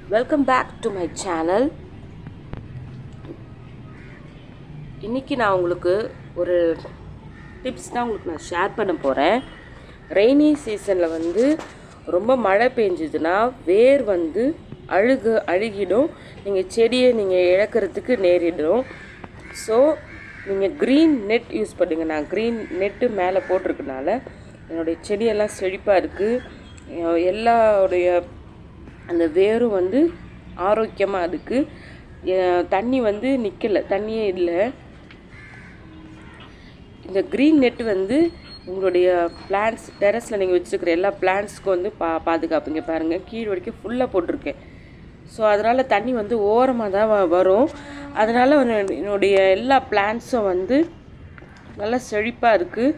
welcome back to my channel இன்றைக்கி நான் உங்களுக்கு ஒரு டிப்ஸ் தான் உங்களுக்கு நான் ஷேர் பண்ண போகிறேன் ரெய்னி சீசனில் வந்து ரொம்ப மழை பெஞ்சதுன்னா வேர் வந்து அழுகு அழுகிடும் நீங்கள் செடியை நீங்கள் இழக்கிறதுக்கு நேரிடும் ஸோ நீங்கள் க்ரீன் நெட் யூஸ் பண்ணுங்க நான் க்ரீன் நெட்டு மேலே போட்டிருக்கனால என்னுடைய செடியெல்லாம் செழிப்பாக இருக்குது எல்லாருடைய அந்த வேரும் வந்து ஆரோக்கியமாக இருக்குது தண்ணி வந்து நிற்கலை தண்ணியே இல்லை இந்த க்ரீன் நெட் வந்து உங்களுடைய பிளான்ஸ் டெரஸில் நீங்கள் வச்சுருக்கிற எல்லா பிளான்ட்ஸ்க்கும் வந்து பா பாதுகாப்புங்க பாருங்கள் கீழ் வரைக்கும் ஃபுல்லாக போட்டிருக்கேன் ஸோ அதனால் தண்ணி வந்து ஓரமாக தான் வ- வரும் அதனால் என்னுடைய எல்லா பிளான்ட்ஸும் வந்து நல்லா செழிப்பாக இருக்குது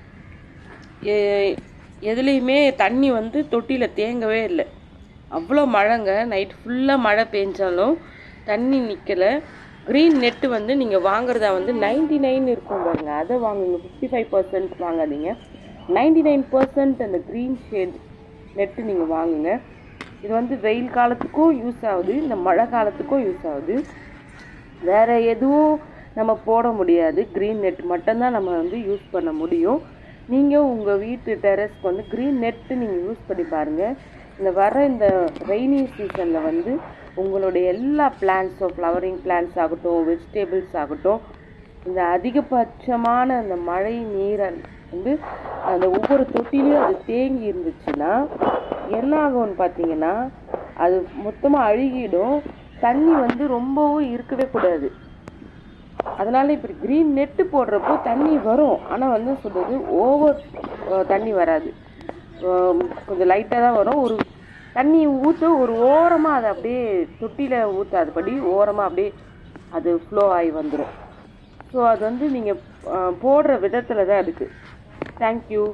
எதுலேயுமே தண்ணி வந்து தொட்டியில் தேங்கவே இல்லை அவ்வளோ மழைங்க நைட் ஃபுல்லாக மழை பெஞ்சாலும் தண்ணி நிற்கலை க்ரீன் நெட்டு வந்து நீங்கள் வாங்குறதா வந்து நைன்டி நைன் இருக்கும் பாருங்க அதை வாங்குங்க ஃபிஃப்டி ஃபைவ் பர்சன்ட் வாங்காதீங்க நைன்டி நைன் பர்சன்ட் அந்த க்ரீன் ஷேட் நெட்டு நீங்கள் வாங்குங்க இது வந்து வெயில் காலத்துக்கும் யூஸ் ஆகுது இந்த மழை காலத்துக்கும் யூஸ் ஆகுது வேறு எதுவும் நம்ம போட முடியாது க்ரீன் நெட் மட்டும்தான் நம்ம வந்து யூஸ் பண்ண முடியும் நீங்கள் உங்கள் வீட்டு டெரஸ்க்கு வந்து க்ரீன் நெட்டு நீங்கள் யூஸ் பண்ணி பாருங்கள் இந்த வர இந்த ரெய்னி சீசனில் வந்து உங்களுடைய எல்லா பிளான்ஸும் ஃப்ளவரிங் பிளான்ஸ் ஆகட்டும் வெஜிடபிள்ஸ் ஆகட்டும் இந்த அதிகபட்சமான அந்த மழை நீரை வந்து அந்த ஒவ்வொரு தொட்டிலையும் அது தேங்கி இருந்துச்சுன்னா என்ன ஆகும்னு பார்த்தீங்கன்னா அது மொத்தமாக அழுகிடும் தண்ணி வந்து ரொம்பவும் இருக்கவே கூடாது அதனால இப்படி க்ரீன் நெட்டு போடுறப்போ தண்ணி வரும் ஆனால் வந்து சொல்றது ஓவர் தண்ணி வராது அஹ் கொஞ்சம் லைட்டாக தான் வரும் ஒரு தண்ணி ஊற்ற ஒரு ஓரமாக அதை அப்படியே தொட்டியில் ஊற்றாதபடி ஓரமாக அப்படியே அது ஃப்ளோ ஆகி வந்துடும் ஸோ அது வந்து நீங்கள் போடுற விதத்தில் தான் இருக்குது தேங்க்யூ